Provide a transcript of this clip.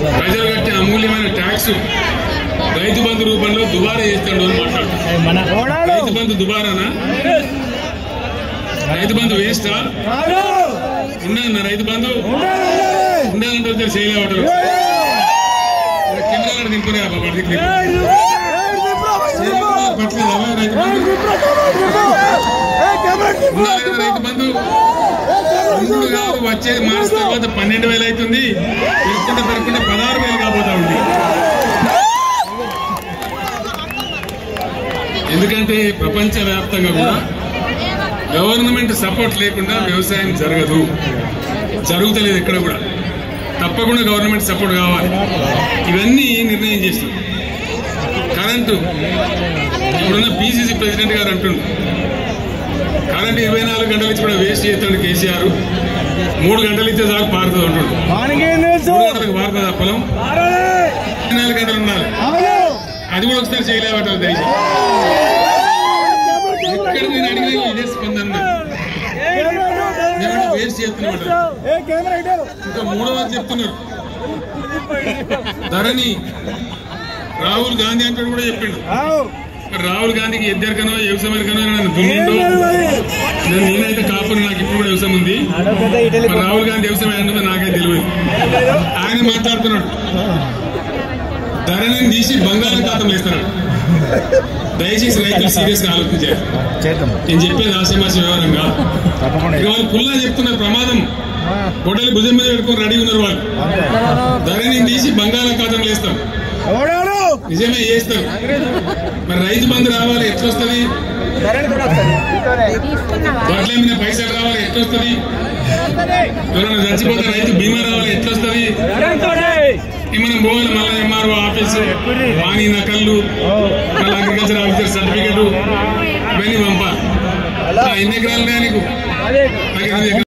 ప్రజలు కట్టే అమూల్యమైన ట్యాక్స్ రైతు బంధు రూపంలో దుబారా చేస్తాడు అని మాట్లాడుతున్నారు రైతు బంధు దుబారానా రైతు బంధు వేస్టా ఉన్నదన్న రైతు బంధు ఉండాలంటే వచ్చారు చేయలేమంటారు కెమెరా దింపురే పట్టింది పట్టలేదు అలా రైతు బంధు ఉండాలి కదా రైతు బంధు ఇప్పుడు కాదు వచ్చేది మార్చి తర్వాత పన్నెండు వేలు అవుతుంది పెరుగుకుంటే పెరుగుకుంటే పదహారు వేలు కాబోతా ఉంది ఎందుకంటే ప్రపంచ వ్యాప్తంగా కూడా గవర్నమెంట్ సపోర్ట్ లేకుండా వ్యవసాయం జరగదు జరుగుతలేదు ఎక్కడ కూడా తప్పకుండా గవర్నమెంట్ సపోర్ట్ కావాలి ఇవన్నీ నిర్ణయం చేస్తాం కరెంటు ఇప్పుడున్న పిసిసి ప్రెసిడెంట్ గారు అంటుండు కరెంట్ ఇరవై నాలుగు గంటల నుంచి కూడా వేస్ట్ చేస్తాడు కేసీఆర్ మూడు గంటలు ఇస్తే చాలు పారుతుంది అంటుండు మూడు గంటలకు పారుతుంది ఆ పొలం ఇరవై నాలుగు గంటలు ఉండాలి అది కూడా ఒకసారి చేయలేవటం దయచేసి ఎక్కడ నేను అడిగినా ఇదే స్పందన నేను వేస్ట్ చేస్తున్నమాట ఇంకా మూడవ చెప్తున్నారు ధరని రాహుల్ గాంధీ అంటాడు కూడా చెప్పిండు మరి రాహుల్ గాంధీకి ఇద్దరికనో వ్యవసాయకనో నన్ను దున్నిండు నేను నేనైతే కాపుని నాకు ఇప్పుడు కూడా వ్యవసాయం ఉంది మరి రాహుల్ గాంధీ వ్యవసాయం ఏంటో నాకే తెలియదు ఆయన మాట్లాడుతున్నాడు ధరని తీసి బంగాళాఖాతంలో ఇస్తున్నాడు దయచేసి రైతులు సీరియస్ గా ఆలోచించారు నేను చెప్పేది ఆశమాస వ్యవహారంగా ఇక వాళ్ళు పుల్లా చెప్తున్న ప్రమాదం గొడ్డలి భుజం మీద పెట్టుకుని రెడీ ఉన్నారు వాళ్ళు ధరని తీసి బంగాళాఖాతంలో వేస్తాం నిజమే చేస్తారు మరి రైతు బంధు రావాలి ఎట్లొస్తుంది వడ్ల మీద పైసలు రావాలి ఎట్లొస్తుంది ఎవరైనా చచ్చిపోతే రైతు బీమా రావాలి ఎట్లొస్తుంది ఈ మనం పోవాలి మళ్ళీ ఎంఆర్ఓ ఆఫీసు వాణి నకళ్ళు మళ్ళీ అగ్రికల్చర్ ఆఫీసర్ సర్టిఫికెట్ ఇవన్నీ పంపాలి ఎన్ని ఎకరాలు ఉన్నాయా నీకు నాకు ఎనిమిది ఎకరాలు